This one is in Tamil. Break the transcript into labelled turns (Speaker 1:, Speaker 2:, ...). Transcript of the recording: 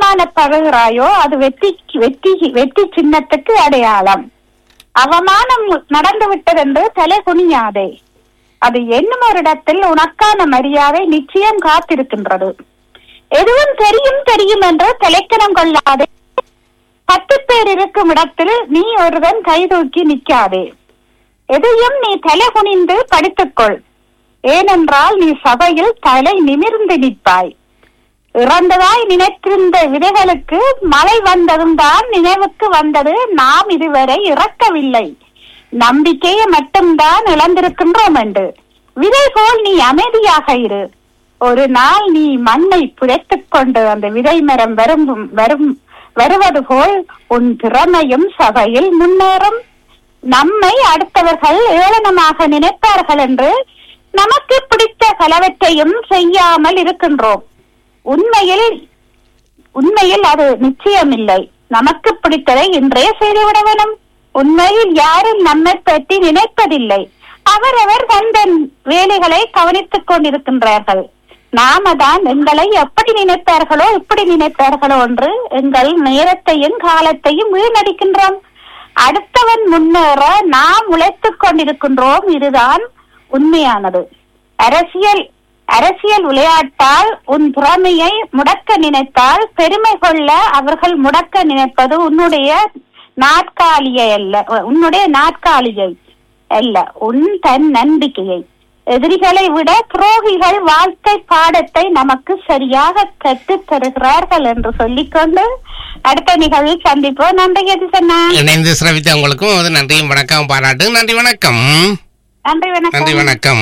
Speaker 1: அவமானப்படுகிறாயோ அது வெற்றி வெற்றி வெற்றி சின்னத்துக்கு அடையாளம் அவமானம் நடந்து விட்டதென்று தலை குனியாதே அது என்னும் ஒரு இடத்தில் உனக்கான மரியாதை நிச்சயம் காத்திருக்கின்றது எதுவும் தெரியும் தெரியும் என்று தலைக்கணம் கொள்ளாதே பத்து பேர் இருக்கும் இடத்தில் நீ ஒருவன் கை தூக்கி நிற்காதே எதையும் நீ தலை குனிந்து படித்துக்கொள் ஏனென்றால் நீ சபையில் தலை நிமிர்ந்து நிற்பாய் இறந்ததாய் நினைத்திருந்த விதைகளுக்கு மழை வந்ததும் தான் நினைவுக்கு வந்தது நாம் இதுவரை இறக்கவில்லை நம்பிக்கையை மட்டும்தான் இழந்திருக்கின்றோம் என்று விதை போல் நீ அமைதியாக இரு ஒரு நாள் நீ மண்ணை புதைத்துக் கொண்டு அந்த விதை மரம் வரும் வரும் வருவது போல் உன் திறமையும் சபையில் முன்னேறும் நம்மை அடுத்தவர்கள் ஏளனமாக நினைப்பார்கள் என்று நமக்கு பிடித்த பலவற்றையும் செய்யாமல் இருக்கின்றோம் உண்மையில் உண்மையில் அது நிச்சயமில்லை நமக்கு பிடித்ததை இன்றே செய்துவிட வேணும் உண்மையில் யாரும் நம்மை பற்றி நினைப்பதில்லை அவரவர் தந்தன் வேலைகளை கவனித்துக் கொண்டிருக்கின்றார்கள் நாம தான் எங்களை எப்படி நினைப்பார்களோ எப்படி நினைப்பார்களோ என்று எங்கள் நேரத்தையும் காலத்தையும் வீணடிக்கின்றோம் அடுத்தவன் முன்னேற நாம் உழைத்துக் கொண்டிருக்கின்றோம் இதுதான் உண்மையானது அரசியல் அரசியல் விளையாட்டால் உன் திறமையை முடக்க நினைத்தால் பெருமை கொள்ள அவர்கள் முடக்க நினைப்பது உன்னுடைய நாற்காலியை அல்ல உன்னுடைய நாற்காலியை அல்ல உன் தன் நம்பிக்கையை எதிரிகளை விட துரோகிகள் வாழ்க்கை பாடத்தை நமக்கு சரியாக கற்றுத் தருகிறார்கள் என்று சொல்லிக்கொண்டு அடுத்த நிகழ்வில் சந்திப்போம் நன்றி எது சொன்னா
Speaker 2: இணைந்து சிரவித்த உங்களுக்கும் ஒரு நன்றியும் வணக்கம் பாராட்டு நன்றி வணக்கம்
Speaker 1: நன்றி வணக்கம்
Speaker 2: நன்றி வணக்கம்